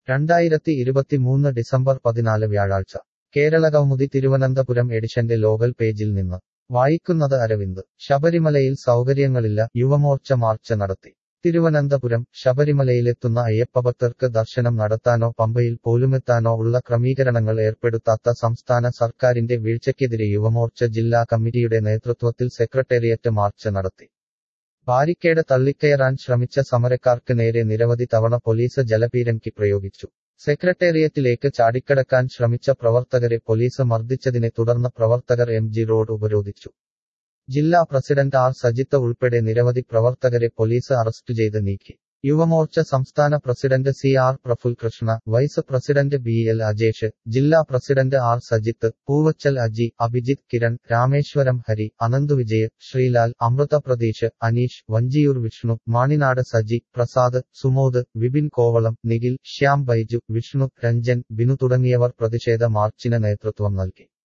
രണ്ടായിരത്തി ഇരുപത്തിമൂന്ന് ഡിസംബർ പതിനാല് വ്യാഴാഴ്ച കേരളകൗമുദി തിരുവനന്തപുരം എഡിഷന്റെ ലോകൽ പേജിൽ നിന്ന് വായിക്കുന്നത് അരവിന്ദ് ശബരിമലയിൽ സൗകര്യങ്ങളില്ല യുവമോർച്ച മാർച്ച് നടത്തി തിരുവനന്തപുരം ശബരിമലയിലെത്തുന്ന അയ്യപ്പഭക്തർക്ക് ദർശനം നടത്താനോ പമ്പയിൽ പോലുമെത്താനോ ഉള്ള ക്രമീകരണങ്ങൾ ഏർപ്പെടുത്താത്ത സംസ്ഥാന സർക്കാരിന്റെ വീഴ്ചയ്ക്കെതിരെ യുവമോർച്ച ജില്ലാ കമ്മിറ്റിയുടെ നേതൃത്വത്തിൽ സെക്രട്ടേറിയറ്റ് മാർച്ച് നടത്തി ബാരിക്കേഡ് തള്ളിക്കയറാൻ ശ്രമിച്ച സമരക്കാർക്ക് നേരെ നിരവധി തവണ പോലീസ് ജലപീരങ്കി പ്രയോഗിച്ചു സെക്രട്ടേറിയറ്റിലേക്ക് ചാടിക്കടക്കാൻ ശ്രമിച്ച പ്രവർത്തകരെ പോലീസ് മർദ്ദിച്ചതിനെ തുടർന്ന് പ്രവർത്തകർ എം ജി റോഡ് ഉപരോധിച്ചു ജില്ലാ പ്രസിഡന്റ് ആർ സജിത്ത് ഉൾപ്പെടെ നിരവധി പ്രവർത്തകരെ പോലീസ് അറസ്റ്റ് ചെയ്ത് നീക്കി യുവമോർച്ച സംസ്ഥാന president C R Praful Krishna vice president B L Ajesh ജില്ലാ പ്രസിഡന്റ് ആർ സജിത്ത് പൂവച്ചൽ അജി അഭിജിത്ത് കിരൺ രാമേശ്വരം ഹരി അനന്തു വിജയ് ശ്രീലാൽ അമൃത പ്രതീഷ് അനീഷ് വഞ്ചിയൂർ വിഷ്ണു മാണിനാട് സജി പ്രസാദ് സുമോദ് വിപിൻ കോവളം നിഖിൽ ശ്യാം ബൈജു വിഷ്ണു രഞ്ജൻ ബിനു തുടങ്ങിയവർ പ്രതിഷേധ മാർച്ചിന് നേതൃത്വം നൽകി